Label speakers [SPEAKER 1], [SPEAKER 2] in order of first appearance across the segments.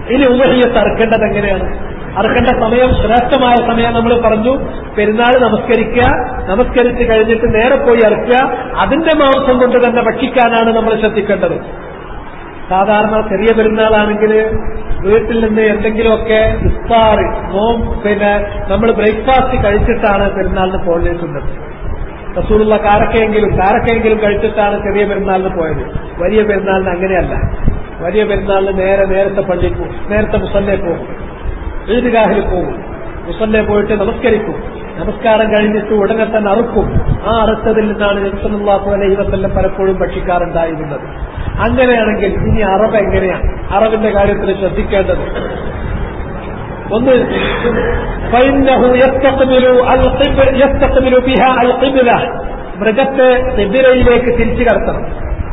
[SPEAKER 1] ഇനി ഉമഹിയത്ത് അറുക്കേണ്ടത് എങ്ങനെയാണ് അറുക്കേണ്ട സമയം ശ്രേഷ്ഠമായ സമയം നമ്മൾ പറഞ്ഞു പെരുന്നാൾ നമസ്കരിക്കുക നമസ്കരിച്ച് കഴിഞ്ഞിട്ട് നേരെ പോയി അറുക്കുക അതിന്റെ മാംസം കൊണ്ട് തന്നെ ഭക്ഷിക്കാനാണ് നമ്മൾ ശ്രദ്ധിക്കേണ്ടത് സാധാരണ ചെറിയ പെരുന്നാളാണെങ്കിൽ വീട്ടിൽ നിന്ന് എന്തെങ്കിലുമൊക്കെ ഇഫ്താർ നോം പിന്നെ നമ്മൾ ബ്രേക്ക്ഫാസ്റ്റ് കഴിച്ചിട്ടാണ് പെരുന്നാളിന് പോകേണ്ടത് റസൂലുള്ള കാരക്കയെങ്കിലും കാരക്കയെങ്കിലും കഴിച്ചിട്ടാണ് ചെറിയ പെരുന്നാളിന് പോയത് വലിയ പെരുന്നാളിന് അങ്ങനെയല്ല വലിയ പെരുന്നാളിന് നേരെ നേരത്തെ പള്ളിയിൽ പോകും നേരത്തെ മുസല്ലേ പോകും ഈദ്ഗാഹിൽ പോകും മുസല്ലേ പോയിട്ട് നമസ്കരിക്കും നമസ്കാരം കഴിഞ്ഞിട്ട് ഉടനെ തന്നെ അറുക്കും ആ അറുത്തതിൽ നിന്നാണ് നബിസല്ലാഹു അലൈഹി വസല്ലം പലപ്പോഴും ഭക്ഷിക്കാറുണ്ടായിരുന്നത് അങ്ങനെയാണെങ്കിൽ ഇനി അറബ് എങ്ങനെയാണ് അറബിന്റെ കാര്യത്തിൽ ശ്രദ്ധിക്കേണ്ടത് ഒന്ന് فإنه يستقبل القبل يستقبل بها القبلة മൃഗത്തെ കിബിലയിലേക്ക് തിരിച്ചു കടത്തണം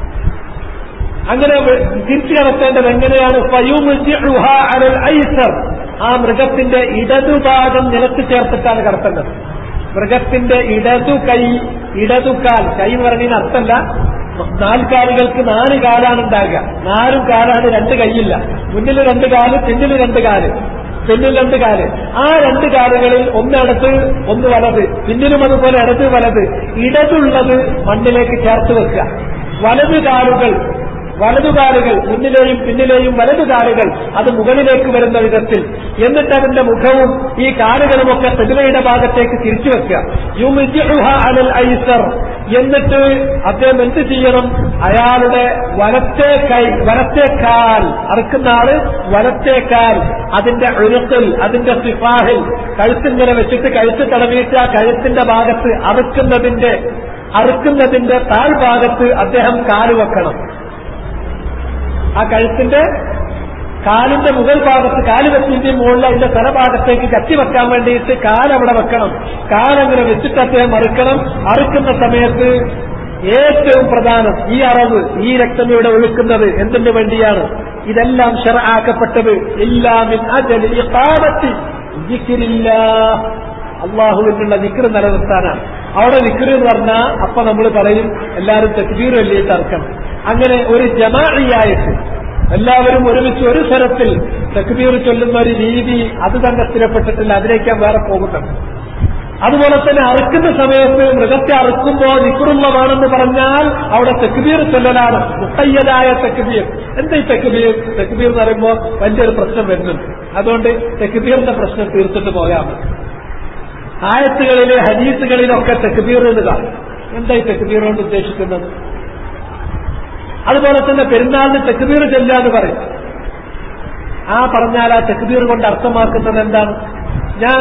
[SPEAKER 1] അങ്ങനെ തിരിച്ചു കടത്തേണ്ടത് എങ്ങനെയാണ് ഫയുമുജിഉഹ അലൽ ഐസർ ആ മൃഗത്തിന്റെ ഇടതുഭാഗം നിലത്ത് ചേർത്തിട്ടാണ് കടത്തേണ്ടത് മൃഗത്തിന്റെ ഇടതു കൈ ഇടതുകാൽ കൈ എന്ന് പറയുന്നതിന് അർത്ഥമല്ല നാൽക്കാലുകൾക്ക് നാല് കാലാണ് ഉണ്ടാകുക നാലും കാലാണ് രണ്ട് കൈയില്ല മുന്നിൽ രണ്ട് കാല് പിന്നിൽ രണ്ട് കാല് പിന്നിൽ രണ്ട് കാല് ആ രണ്ട് കാലുകളിൽ ഒന്നിടത്ത് ഒന്ന് വലത് പിന്നിലും അതുപോലെ ഇടത് വലത് ഇടതുള്ളത് മണ്ണിലേക്ക് ചേർത്ത് വെക്കുക വലത് കാലുകൾ വലതുകാലുകൾ മുന്നിലെയും പിന്നിലെയും വലതുകാലുകൾ അത് മുകളിലേക്ക് വരുന്ന വിധത്തിൽ എന്നിട്ട് അതിന്റെ മുഖവും ഈ കാലുകളുമൊക്കെ തെളിവയുടെ ഭാഗത്തേക്ക് തിരിച്ചു വെക്കുക യുമിജുഹ അലൽ ഐസർ എന്നിട്ട് അദ്ദേഹം എന്ത് ചെയ്യണം അയാളുടെ വലത്തെ കൈ വലത്തെ കാൽ അറുക്കുന്ന ആള് വലത്തെ കാൽ അതിന്റെ ഒഴുക്കിൽ അതിന്റെ സിഫാഹിൽ കഴുത്തിങ്ങനെ വെച്ചിട്ട് കഴുത്ത് തടവിയിട്ട് ആ കഴുത്തിന്റെ ഭാഗത്ത് അറുക്കുന്നതിന്റെ അറുക്കുന്നതിന്റെ താഴ്ഭാഗത്ത് അദ്ദേഹം കാല് വെക്കണം ആ കഴുത്തിന്റെ കാലിന്റെ മുകൾ ഭാഗത്ത് കാല് വെച്ചിന്റെ മുകളിൽ അതിന്റെ തലഭാഗത്തേക്ക് കത്തി വെക്കാൻ വേണ്ടിയിട്ട് കാലവിടെ വെക്കണം കാലങ്ങനെ വെച്ചിട്ട് അദ്ദേഹം അറുക്കണം അറുക്കുന്ന സമയത്ത് ഏറ്റവും പ്രധാനം ഈ അറവ് ഈ രക്തം ഇവിടെ ഒഴുക്കുന്നത് എന്തിനു വേണ്ടിയാണ് ഇതെല്ലാം ഷെറാക്കപ്പെട്ടത് ഇല്ലാമിൻ അജലി ഇഖാമത്തി ദിക്രില്ല അള്ളാഹുവിനുള്ള നിക്കറ് നിലനിർത്താനാണ് അവിടെ നിക്കറ് എന്ന് പറഞ്ഞാൽ അപ്പൊ നമ്മൾ പറയും എല്ലാവരും തെക്കുബീർ വലിയിട്ട് അറക്കണം അങ്ങനെ ഒരു ജമാഅയായിട്ട് എല്ലാവരും ഒരുമിച്ച് ഒരു സ്ഥലത്തിൽ തെക്കുബീർ ചൊല്ലുന്ന ഒരു രീതി അത് തന്നെ സ്ഥിരപ്പെട്ടിട്ടില്ല അതിലേക്കാൻ വേറെ പോകുന്നുണ്ട് അതുപോലെ തന്നെ അറുക്കുന്ന സമയത്ത് മൃഗത്തെ അറുക്കുമ്പോൾ നിക്കുറുള്ളതാണെന്ന് പറഞ്ഞാൽ അവിടെ തെക്കുബീർ ചൊല്ലലാണ് മുത്തയ്യതായ തെക്കുബീർ എന്താ ഈ തെക്കുബീർ തെക്കുബീർ എന്ന് പറയുമ്പോൾ വലിയൊരു പ്രശ്നം വരുന്നുണ്ട് അതുകൊണ്ട് തെക്കുബീറിന്റെ പ്രശ്നം തീർത്തിട്ട് പോയാൽ മതി ആയത്തുകളിലെ ഹദീസുകളിലൊക്കെ തെക്കുബീർ എന്ന് കാണും എന്താ ഈ തെക്കുബീർ കൊണ്ട് ഉദ്ദേശിക്കുന്നത് അതുപോലെ തന്നെ പെരുന്നാളിന് തെക്കുബീർ ചെല്ല എന്ന് പറയും ആ പറഞ്ഞാൽ ആ തെക്കുബീർ കൊണ്ട് അർത്ഥമാക്കുന്നത് എന്താണ് ഞാൻ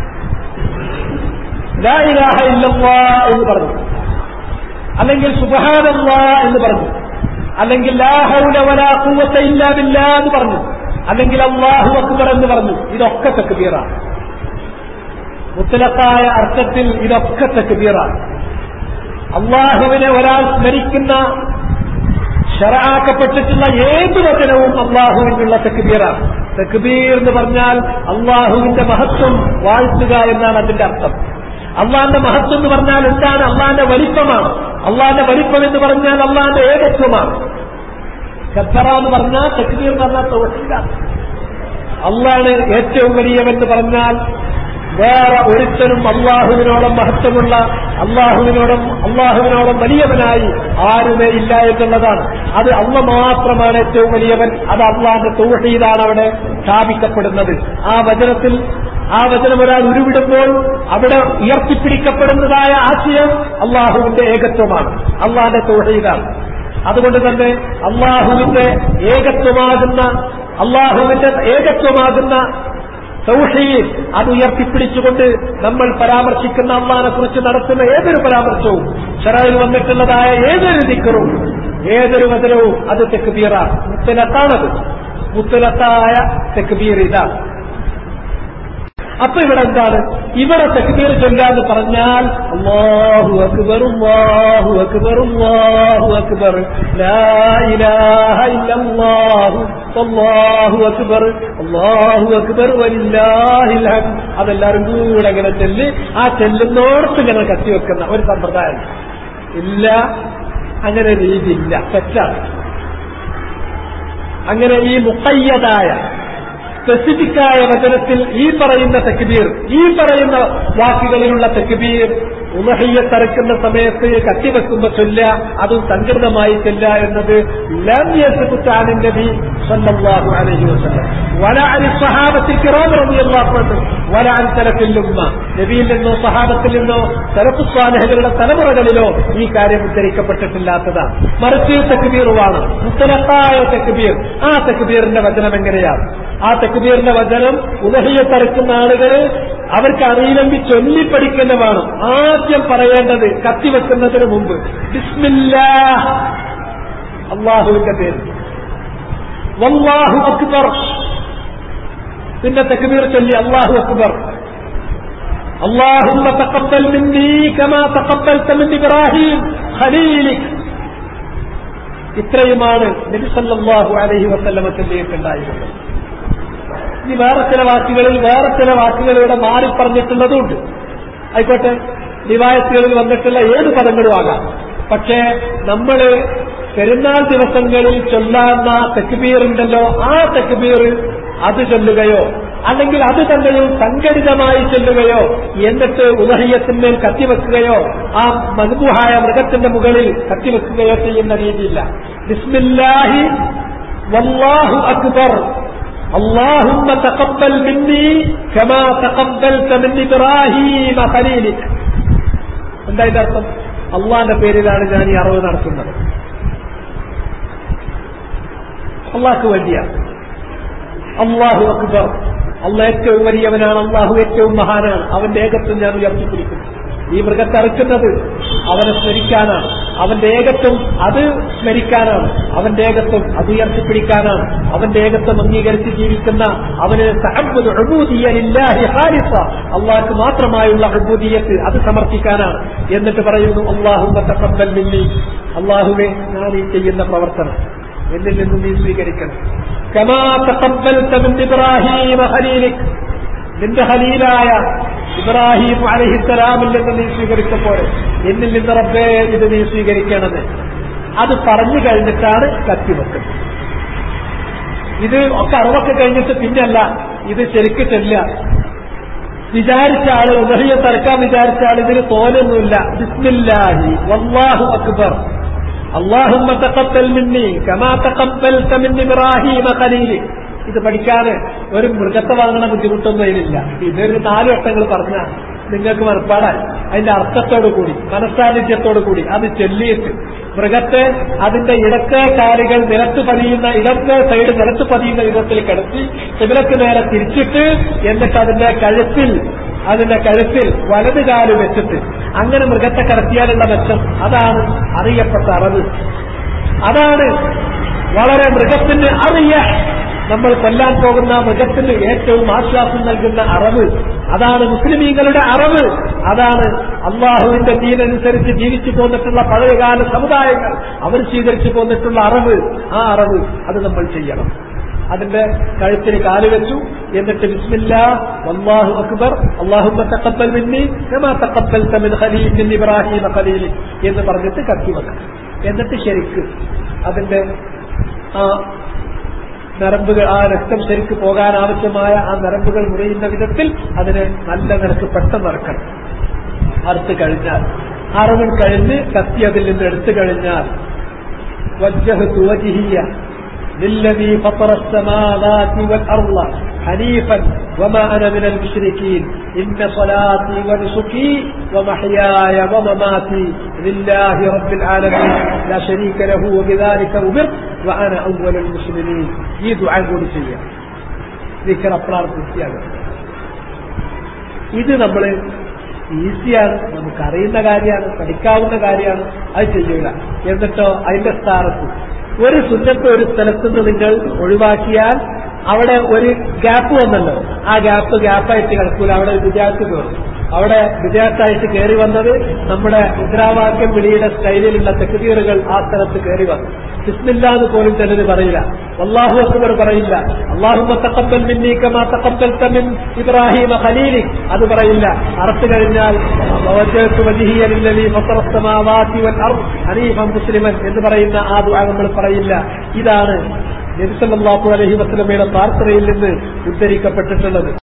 [SPEAKER 1] ലാ ഇലാഹ ഇല്ലല്ലാ എന്ന് പറഞ്ഞു അല്ലെങ്കിൽ സുബഹാനല്ലാ എന്ന് പറഞ്ഞു അല്ലെങ്കിൽ ലാ ഹൗല വലാ ഖുവത ഇല്ലാ ബില്ലാ എന്ന് പറഞ്ഞു അല്ലെങ്കിൽ അല്ലാഹു അക്ബർ എന്ന് പറഞ്ഞു ഇതൊക്കെ തെക്കുബീറാണ് മുത്തലത്തായ അർത്ഥത്തിൽ ഇതൊക്കെ തെക്കുബീറാണ് അള്ളാഹുവിനെ ഒരാൾ സ്മരിക്കുന്ന ഷറാക്കപ്പെട്ടിട്ടുള്ള ഏത് വചനവും അള്ളാഹുവിനുള്ള തെക്കുബീറാണ് തെക്കുബീർ എന്ന് പറഞ്ഞാൽ അള്ളാഹുവിന്റെ മഹത്വം വാഴ്ത്തുക എന്നാണ് അതിന്റെ അർത്ഥം അള്ളാന്റെ മഹത്വം എന്ന് പറഞ്ഞാൽ എന്താണ് അള്ളാന്റെ വലിപ്പമാണ് അള്ളാന്റെ വലിപ്പം എന്ന് പറഞ്ഞാൽ അള്ളാന്റെ ഏകത്വമാണ് കത്തറ എന്ന് പറഞ്ഞാൽ തെക്കുബീർ എന്ന് പറഞ്ഞാൽ തോഷിലാണ് അള്ളാണ് ഏറ്റവും വലിയവെന്ന് പറഞ്ഞാൽ വേറെ ഒരുത്തനും അള്ളാഹുവിനോളം മഹത്വമുള്ള അള്ളാഹുവിനോടും അള്ളാഹുവിനോളം വലിയവനായി ആരുമേ ഇല്ല എന്നുള്ളതാണ് അത് അള്ള മാത്രമാണ് ഏറ്റവും വലിയവൻ അത് അള്ളാന്റെ തൂഹീദാണ് അവിടെ സ്ഥാപിക്കപ്പെടുന്നത് ആ വചനത്തിൽ ആ വചനം ഒരാൾ ഉരുവിടുമ്പോൾ അവിടെ ഉയർത്തിപ്പിടിക്കപ്പെടുന്നതായ ആശയം അള്ളാഹുവിന്റെ ഏകത്വമാണ് അള്ളാന്റെ തൂഹീദാണ് അതുകൊണ്ട് തന്നെ അള്ളാഹുവിന്റെ ഏകത്വമാകുന്ന അള്ളാഹുവിന്റെ ഏകത്വമാകുന്ന തൗഹീദ് അത് ഉയർത്തിപ്പിടിച്ചുകൊണ്ട് നമ്മൾ പരാമർശിക്കുന്ന അള്ളാനെ കുറിച്ച് നടത്തുന്ന ഏതൊരു പരാമർശവും ഷറയിൽ വന്നിട്ടുള്ളതായ ഏതൊരു ദിക്കറും ഏതൊരു വചനവും അത് തെക്കുബീറാണ് മുത്തലത്താണത് മുത്തലത്തായ തെക്കുബീർ ഇതാണ് അപ്പൊ ഇവിടെ എന്താണ് ഇവിടെ തെക്കുബീർ ചൊല്ലാന്ന് പറഞ്ഞാൽ അള്ളാഹു അക്ബർ അള്ളാഹു അക്ബർ അള്ളാഹു അക്ബർ ലാ ഇലാഹ ഇല്ലല്ലാഹു അള്ളാഹു അക്ബർ അള്ളാഹു അക്ബർ വലില്ലാഹിൽ ഹംദ് അതെല്ലാരും കൂടെ അങ്ങനെ ചെല്ല് ആ ചെല്ലുന്നോടത്ത് ഞങ്ങൾ കത്തിവെക്കുന്ന ഒരു സമ്പ്രദായം ഇല്ല അങ്ങനെ രീതിയില്ല തെറ്റാണ് അങ്ങനെ ഈ മുക്കയ്യതായ സ്പെസിഫിക്കായ വചനത്തിൽ ഈ പറയുന്ന തെക്കുബീർ ഈ പറയുന്ന വാക്കുകളിലുള്ള തെക്കുബീർ ഉമഹയ്യത്തറക്കുന്ന സമയത്ത് കത്തിവെക്കുമ്പോ ചൊല്ല അതും സംഘടിതമായി ചൊല്ല എന്നത് ലംയസുത്താനിൻ നബി സല്ലല്ലാഹു അലൈഹി വസല്ലം വല അലി സഹാബത്തിൽ കിറാം റളിയല്ലാഹു അൻഹു വല അൻ സലഫിൽ ഉമ്മ നബിയിൽ നിന്നോ സഹാബത്തിൽ നിന്നോ സലഫു സ്വാലഹകളുടെ തലമുറകളിലോ ഈ കാര്യം ഉദ്ധരിക്കപ്പെട്ടിട്ടില്ലാത്തതാണ് മറിച്ച് തെക്കുബീറുവാണ് മുത്തലക്കായ തെക്കുബീർ ആ തെക്കുബീറിന്റെ വചനം എങ്ങനെയാണ് ആ തെക്കുബീറിന്റെ വചനം ഉദഹിയത്തറക്കുന്ന ആളുകൾ അവർക്ക് അറിയില്ലെങ്കിൽ ചൊല്ലിപ്പടിക്കുന്ന വേണം ആദ്യം പറയേണ്ടത് കത്തിവെക്കുന്നതിന് മുമ്പ് ബിസ്മില്ലാ അള്ളാഹുവിന്റെ പേര് വല്ലാഹു അക്ബർ പിന്നെ തക്ബീർ ചൊല്ലി അള്ളാഹു അക്ബർ اللهم تقبل مني كما تقبلت من ابراهيم خليلك ഇത്രയുമാണ് നബി സല്ലല്ലാഹു അലൈഹി വസല്ലമ ചൊല്ലിയിട്ടുണ്ടായിരുന്നത് ഇനി വേറെ ചില വാക്കുകളിൽ വേറെ ചില വാക്കുകളിലൂടെ മാറി പറഞ്ഞിട്ടുള്ളതുണ്ട് ആയിക്കോട്ടെ റിവായത്തുകളിൽ വന്നിട്ടുള്ള ഏത് പദങ്ങളും ആകാം പക്ഷേ നമ്മൾ പെരുന്നാൾ ദിവസങ്ങളിൽ ചൊല്ലാവുന്ന തെക്കുബീർ ഉണ്ടല്ലോ ആ തെക്കുബീർ അത് ചൊല്ലുകയോ അല്ലെങ്കിൽ അത് തന്നെയും സംഘടിതമായി ചൊല്ലുകയോ എന്നിട്ട് ഉദഹയ്യത്തിന്മേൽ കത്തിവെക്കുകയോ ആ മനുബുഹായ മൃഗത്തിന്റെ മുകളിൽ കത്തിവെക്കുകയോ ചെയ്യുന്ന രീതിയില്ല ബിസ്മില്ലാഹി വല്ലാഹു അക്ബർ اللهم تقبل مني كما تقبلت من إبراهيم خليلك എന്താ ഇതിന്റെ അർത്ഥം അള്ളാന്റെ പേരിലാണ് ഞാൻ ഈ അറിവ് നടത്തുന്നത് അള്ളാഹ്ക്ക് വേണ്ടിയാണ് അള്ളാഹു അക്ബർ അള്ള ഏറ്റവും വലിയവനാണ് അള്ളാഹു ഏറ്റവും മഹാനാണ് അവന്റെ ഏകത്വം ഞാൻ ഉയർത്തിപ്പിടിക്കുന്നു ഈ മൃഗത്തെ അറുക്കുന്നത് അവനെ സ്മരിക്കാനാണ് അവന്റെ ഏകത്വം അത് സ്മരിക്കാനാണ് അവന്റെ ഏകത്വം അത് ഉയർത്തിപ്പിടിക്കാനാണ് അവന്റെ ഏകത്വം അംഗീകരിച്ച് ജീവിക്കുന്ന അവന് അള്ളാഹ്ക്ക് മാത്രമായുള്ള അഴുബൂദിയത്ത് അത് സമർപ്പിക്കാനാണ് എന്നിട്ട് പറയുന്നു അള്ളാഹു തക്കബൽ മിന്നി അള്ളാഹുവെ ഞാൻ ഈ ചെയ്യുന്ന പ്രവർത്തനം എന്നിൽ നിന്ന് നീ സ്വീകരിക്കണം കമാ തഖബ്ബൽത മിൻ ഇബ്രാഹീമ ഖലീലിക് നിന്റെ ഖലീലായ ഇബ്രാഹിം അലഹിസ്സലാമിൽ നിന്ന് നീ സ്വീകരിച്ചപ്പോൾ എന്നിൽ നിന്ന് റബ്ബേ ഇത് നീ സ്വീകരിക്കണത് അത് പറഞ്ഞു കഴിഞ്ഞിട്ടാണ് കത്തിവെക്കുന്നത് ഇത് ഒക്കെ അറിവൊക്കെ കഴിഞ്ഞിട്ട് പിന്നല്ല ഇത് ശരിക്ക് ചെല്ല വിചാരിച്ച ആള് ഉദഹിയെ തറക്കാൻ വിചാരിച്ച ആൾ ഇതിന് തോലൊന്നുമില്ല ബിസ്മില്ലാഹി വല്ലാഹു അക്ബർ اللهم تقبل مني كما تقبلت من ابراهيم خليلك ഇത് പഠിക്കാൻ ഒരു മൃഗത്തെ വാങ്ങണ ബുദ്ധിമുട്ടൊന്നും അതിനില്ല ഇതൊരു നാല് വട്ടങ്ങൾ പറഞ്ഞ നിങ്ങൾക്ക് മനപ്പാടായി അതിന്റെ അർത്ഥത്തോടു കൂടി മനസ്സാന്നിധ്യത്തോടു കൂടി അത് ചൊല്ലിയിട്ട് മൃഗത്തെ അതിന്റെ ഇടത്തെ കാലുകൾ നിലത്ത് പതിയുന്ന ഇടത്തെ സൈഡ് നിലത്ത് പതിയുന്ന വിധത്തിൽ കിടത്തി ശിബിലക്ക് നേരെ തിരിച്ചിട്ട് എന്നിട്ട് അതിന്റെ കഴുത്തിൽ അതിന്റെ കഴുത്തിൽ വലത് കാല് വെച്ചിട്ട് അങ്ങനെ മൃഗത്തെ കടത്തിയാലുള്ള മെച്ചം അതാണ് അറിയപ്പെട്ട അറിവ് അതാണ് വളരെ മൃഗത്തിന് അറിയ നമ്മൾ കൊല്ലാൻ പോകുന്ന മൃഗത്തിന് ഏറ്റവും ആശ്വാസം നൽകുന്ന അറിവ് അതാണ് മുസ്ലിമീങ്ങളുടെ അറിവ് അതാണ് അള്ളാഹുവിന്റെ ദീനനുസരിച്ച് ജീവിച്ചു പോന്നിട്ടുള്ള പഴയകാല സമുദായങ്ങൾ അവർ സ്വീകരിച്ചു പോന്നിട്ടുള്ള അറിവ് ആ അറിവ് അത് നമ്മൾ ചെയ്യണം അതിന്റെ കഴുത്തിന് കാല് വെച്ചു എന്നിട്ട് ബിസ്മില്ല അള്ളാഹു അക്ബർ അള്ളാഹു തക്കപ്പൽ മിന്നി കമാ തക്കപ്പൽ തമിൻ ഖലീൽ മിൻ ഇബ്രാഹിം ഖലീൽ എന്ന് പറഞ്ഞിട്ട് കത്തി വെക്കണം എന്നിട്ട് ശരിക്ക് അതിന്റെ ആ നരമ്പുകൾ ആ രക്തം ശരിക്ക് പോകാൻ ആവശ്യമായ ആ നരമ്പുകൾ മുറിയുന്ന വിധത്തിൽ അതിനെ നല്ല നിരക്ക് പെട്ടെന്ന് ഇറക്കണം അറുത്ത് കഴിഞ്ഞാൽ അറിവിൽ കഴിഞ്ഞ് കത്തി അതിൽ നിന്ന് എടുത്തു കഴിഞ്ഞാൽ وجهت وجهي للذي فطر السماوات والأرض حنيفا وما أنا من المشركين إن صلاتي ونسكي ومحياي ومماتي لله رب العالمين لا شريك له وبذلك أمرت وأنا أول المسلمين يدعو عن قدسية ذكر أبرار السيادة ഇത് നമ്മൾ ഈസിയാണ് നമുക്കറിയുന്ന കാര്യമാണ് പഠിക്കാവുന്ന കാര്യമാണ് അത് ചെയ്യൂല എന്നിട്ടോ അതിന്റെ സ്ഥാനത്ത് ഒരു സുന്നത്ത് ഒരു സ്ഥലത്തുനിന്ന് നിങ്ങൾ ഒഴിവാക്കിയാൽ അവിടെ ഒരു ഗ്യാപ്പ് വന്നല്ലോ ആ ഗ്യാപ്പ് ഗ്യാപ്പായിട്ട് കിടക്കൂല അവിടെ ഒരു വിദ്യാർത്ഥി കയറും അവിടെ വിദ്യാർത്ഥിയായിട്ട് കയറി വന്നത് നമ്മുടെ മുദ്രാവാക്യം വിളിയുടെ സ്റ്റൈലിലുള്ള തെക്കുതീറുകൾ ആ സ്ഥലത്ത് കയറി വന്നു ബിസ്മില്ലാന്ന് പോലും ചിലര് പറയില്ല അള്ളാഹു അക്ബർ പറയില്ല അള്ളാഹു തക്കപ്പൽ മിന്നീക്കമാ തക്കപ്പൽ തമിൻ ഇബ്രാഹിമ ഖലീലി അത് പറയില്ല അറുത്ത് കഴിഞ്ഞാൽ ഹനീഫൻ മുസ്ലിമൻ എന്ന് പറയുന്ന ആ ദുആ നമ്മൾ പറയില്ല ഇതാണ് നബിസല്ലാഹു അലഹി വസ്ലമയുടെ പ്രാർത്ഥനയിൽ നിന്ന് ഉദ്ധരിക്കപ്പെട്ടിട്ടുള്ളത്